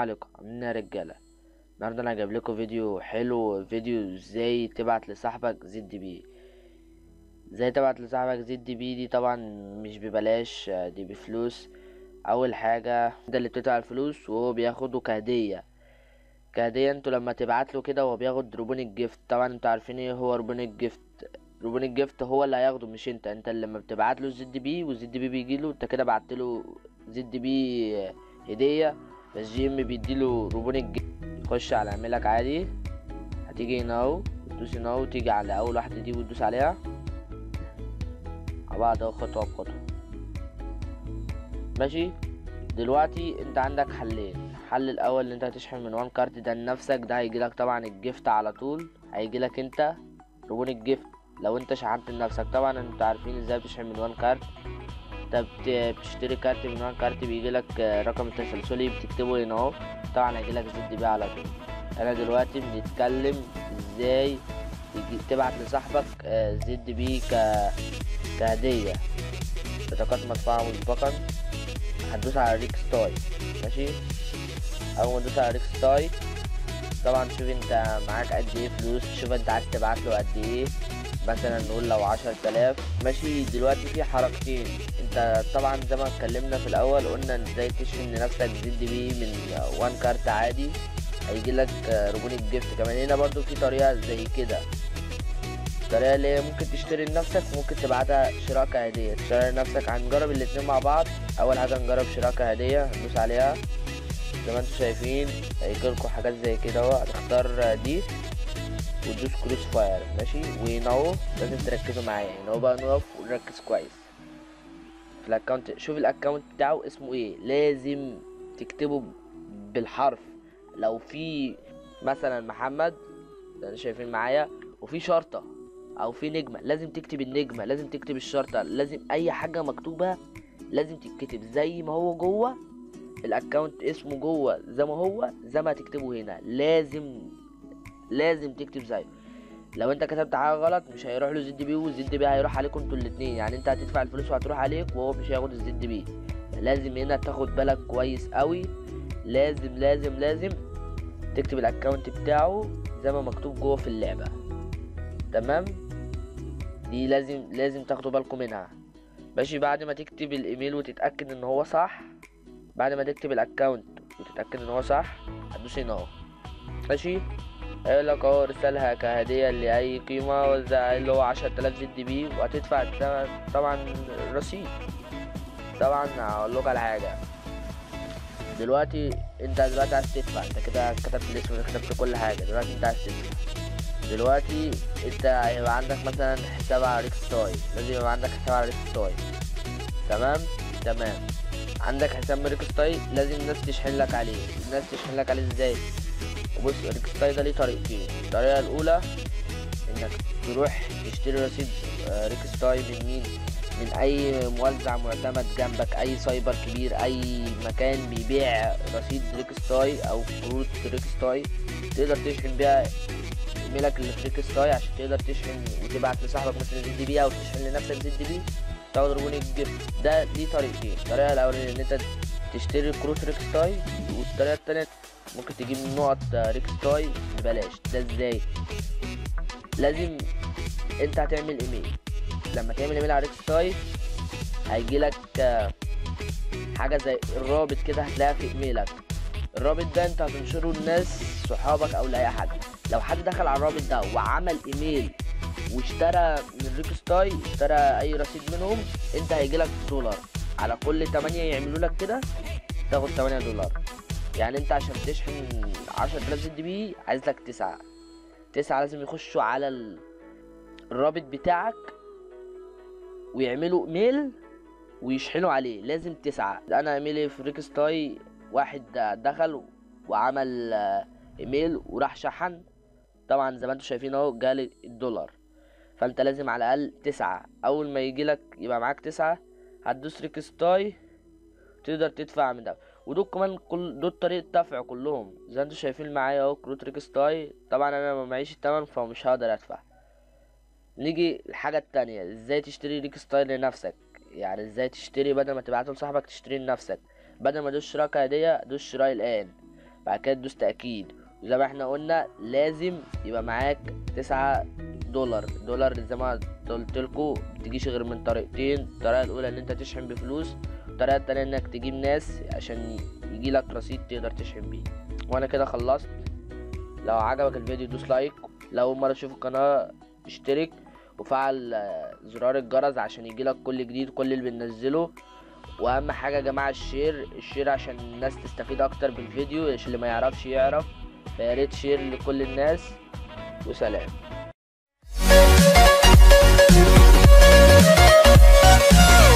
عليكم عاملين إيه يا رجاله النهارده انا جايب لكم فيديو حلو فيديو ازاي تبعت لصاحبك زد بي ازاي تبعت لصاحبك زد بي دي طبعا مش ببلاش آه، دي بفلوس اول حاجه انت اللي بتدفع الفلوس وهو بياخده كهديه كهديه انتوا لما تبعت له كده هو بياخد روبون الجيفت طبعا انتوا عارفين ايه هو روبون الجيفت روبون الجيفت هو اللي هياخده مش انت انت اللي لما بتبعت له الزد بي والزد بي بيجيله انت كده بعت له زد بي آه، هديه بس جي ام بيديله روبون الجيفت تخش على اعملك عادي هتيجي هنا اهو وتدوس هنا اهو وتيجي على اول واحده دي وتدوس عليها مع بعض اهو خطوه بخطوه ماشي دلوقتي انت عندك حلين الحل الاول ان انت هتشحن من وان كارت ده لنفسك ده هيجيلك طبعا الجيفت على طول هيجيلك انت روبون الجيفت لو انت شحنت لنفسك طبعا انتوا عارفين ازاي بتشحن من وان كارت انت بت- بتشتري كارت من وان كارت بيجيلك آه، رقم التسلسلي بتكتبه هنا اهو طبعا هيجيلك زد بي على طول انا دلوقتي بنتكلم ازاي تجي تبعت لصاحبك آه، زد بي ك كهدية بطاقات مدفوعة مسبقا هتدوس على ريكس تاي ماشي اول ما تدوس على ريكس تاي طبعا شوف انت معاك قد ايه فلوس شوف انت عايز تبعت له قد ايه مثلا نقول لو عشر تلاف ماشي دلوقتي في حركتين انت طبعا زي ما اتكلمنا في الاول قلنا ازاي تشحن لنفسك زد بي من وان كارت عادي هيجيلك آه، روبون الجيفت كمان هنا برضو في طريقة زي كده الطريقة اللي هي ممكن تشتري لنفسك ممكن تبعتها شراكة هدية تشتري لنفسك هنجرب الاتنين مع بعض أول حاجة نجرب شراكة هدية هندوس عليها زي ما انتوا شايفين هيجيلكوا حاجات زي كده اهو هتختار دي وتدوس كروس فاير ماشي وهنا اهو لازم تركزوا معايا هنا اهو بقى نقف ونركز كويس في الاكونت شوف الاكونت بتاعه اسمه ايه لازم تكتبه بالحرف لو في مثلا محمد زي ما شايفين معايا وفي شرطة او في نجمة لازم تكتب النجمة لازم تكتب الشرطة لازم اي حاجة مكتوبة لازم تتكتب زي ما هو جوه الاكونت اسمه جوه زي ما هو زي ما هتكتبه هنا لازم لازم تكتب زيه لو انت كتبت حاجه غلط مش هيروح له زد بي والزد بي هيروح عليكم انتوا الاتنين يعني انت هتدفع الفلوس وهتروح عليك وهو مش هياخد الزد بي لازم هنا تاخد بالك كويس قوي لازم لازم لازم تكتب الاكونت بتاعه زي ما مكتوب جوه في اللعبه تمام دي لازم لازم تاخدوا بالكم منها ماشي بعد ما تكتب الايميل وتتاكد ان هو صح بعد ما تكتب الاكونت وتتاكد ان هو صح هتدوس هنا اهو ماشي هيقول لك اهو رسالها كهدية لأي قيمة وزع اللي هو عشرة آلاف زد بي وهتدفع الثمن طبعا الرصيد طبعا هقول لك على حاجة دلوقتي انت دلوقتي عايز تدفع انت كده كتبت الاسم كتبت كل حاجة دلوقتي انت عايز تدفع دلوقتي انت هيبقى عندك مثلا حساب على ريكس توي لازم يبقى عندك حساب على ريكس توي تمام تمام عندك حساب من ريكس توي لازم الناس تشحن لك عليه الناس تشحن لك عليه ازاي بص ريكستاي ده ليه طريقتين الطريقة الأولى إنك تروح تشتري رصيد آه، ريكستاي من مين من أي موزع معتمد جنبك أي سايبر كبير أي مكان بيبيع رصيد ريكستاي أو كروت ريكستاي تقدر تشحن بيها ايميلك اللي في ريكستاي عشان تقدر تشحن وتبعت لصاحبك مثلا زد بي أو تشحن لنفسك زد بي تاخد ربون الجيفت ده ليه طريقتين الطريقة الأولانية إن أنت تشتري كروت ريكستاي والطريقة التانية ممكن تجيب نقط ريكستاي ببلاش ده ازاي لازم انت هتعمل ايميل لما تعمل ايميل على ريكستاي هيجيلك آه، حاجه زي الرابط كده هتلاقيها في ايميلك الرابط ده انت هتنشره للناس صحابك او لاي حد لو حد دخل على الرابط ده وعمل ايميل واشترى من ريكستاي اشترى اي رصيد منهم انت هيجيلك دولار على كل 8 يعملوا لك كده تاخد 8 دولار يعني انت عشان تشحن عشرة آلاف زد بي عايز لك تسعة تسعة لازم يخشوا على ال- الرابط بتاعك ويعملوا ايميل ويشحنوا عليه لازم تسعة انا ايميلي في ريكستاي واحد دخل وعمل آه، ايميل وراح شحن طبعا زي ما انتوا شايفين اهو جالي الدولار فانت لازم على الاقل تسعة اول ما يجيلك يبقى معاك تسعة هتدوس ريكستاي تقدر تدفع من ده ودول كمان كل دول طريقة دفع كلهم زي انتوا شايفين معايا اهو كروت ريكستاي طبعا انا ما معيش التمن فمش هقدر ادفع نيجي الحاجة التانية ازاي تشتري ريكستاي لنفسك يعني ازاي تشتري بدل ما تبعته لصاحبك تشتري لنفسك بدل ما دوس شراكة هدية دوس شراء الان بعد كده تدوس تأكيد وزي ما احنا قلنا لازم يبقى معاك تسعة دولار دولار زي ما قلتلكوا بتجيش غير من طريقتين الطريقة الأولى إن أنت تشحن بفلوس الطريقة التانية إنك تجيب ناس عشان يجيلك رصيد تقدر تشحن بيه وأنا كده خلصت لو عجبك الفيديو دوس لايك لو أول مرة تشوف القناة اشترك وفعل آه، زرار الجرس عشان يجيلك كل جديد كل اللي بننزله واهم حاجه يا جماعه الشير الشير عشان الناس تستفيد اكتر بالفيديو عشان اللي ما يعرفش يعرف فياريت شير لكل الناس وسلام